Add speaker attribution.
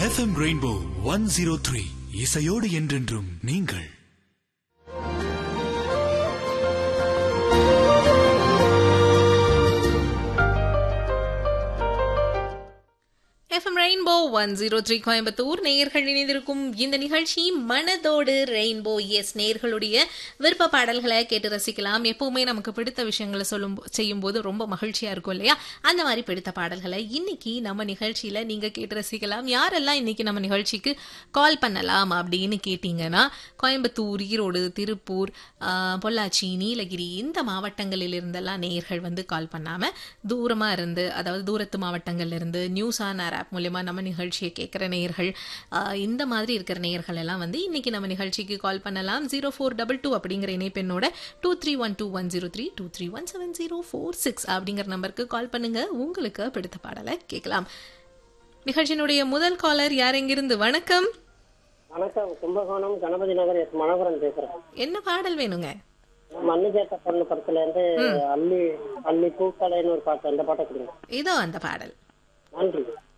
Speaker 1: FM rainbow one zero three இசையோடு என்றென்றும் நீங்கள்
Speaker 2: FM rainbow one zero three Coimbatore நேயர்கள் இணைந்திருக்கும் இந்த நிகழ்ச்சி மனதோடு ரெயின்போ எஸ் நேயர்களுடைய விருப்ப பாடல்களை கேட்டு ரசிக்கலாம் எப்பவுமே நமக்கு பிடித்த விஷயங்களை சொல்லும் செய்யும் போது ரொம்ப மகிழ்ச்சியா இருக்கும் இல்லையா அந்த மாதிரி பிடித்த பாடல்களை இன்னைக்கு நம்ம நிகழ்ச்சியில நீங்க கேட்டு ரசிக்கலாம் யாரெல்லாம் இன்னைக்கு நம்ம நிகழ்ச்சிக்கு கால் பண்ணலாம் அப்படின்னு கேட்டீங்கன்னா கோயம்புத்தூர் ஈரோடு திருப்பூர் ஆஹ், பொள்ளாச்சி நீலகிரி இந்த மாவட்டங்களில் இருந்தெல்லாம் நேயர்கள் வந்து கால் பண்ணாம தூரமா இருந்து அதாவது தூரத்து மாவட்டங்கள்ல இருந்து நியூஸ் ஆன் ஆர் ஆப் மூலயமா நம்ம நிகழ்ச்சியை கேட்குற நேயர்கள் ஆஹ், இந்த மாதிரி இருக்கிற நேயர்கள் எல்லாம் வந்து இன்னைக்கு நம்ம நிகழ்ச்சிக்கு கால் பண்ணலாம் ஜீரோ ஃபோர் டபுள் டூ அப்படிங்கிற இணைப்பெண்ணோட two three one two one zero three two three one seven zero four six அப்படிங்கிற நம்பருக்கு கால் பண்ணுங்க உங்களுக்கு பிடித்த பாடலை கேட்கலாம் நிகழ்ச்சியினுடைய முதல் காலர் யார் எங்கிருந்து வணக்கம்
Speaker 3: வணக்கம் கும்பகோணம் கணபதி நகர் எஸ் மனோகரன் பேசுறேன்
Speaker 2: என்ன பாடல் வேணுங்க
Speaker 3: மண்ணு கேட்ட பொண்ணு படத்துல இருந்து அள்ளி அள்ளி பூக்கலைன்னு ஒரு பாட்டு அந்த பாட்டை கொடுங்க
Speaker 2: இதோ அந்த பாடல்
Speaker 3: நன்றி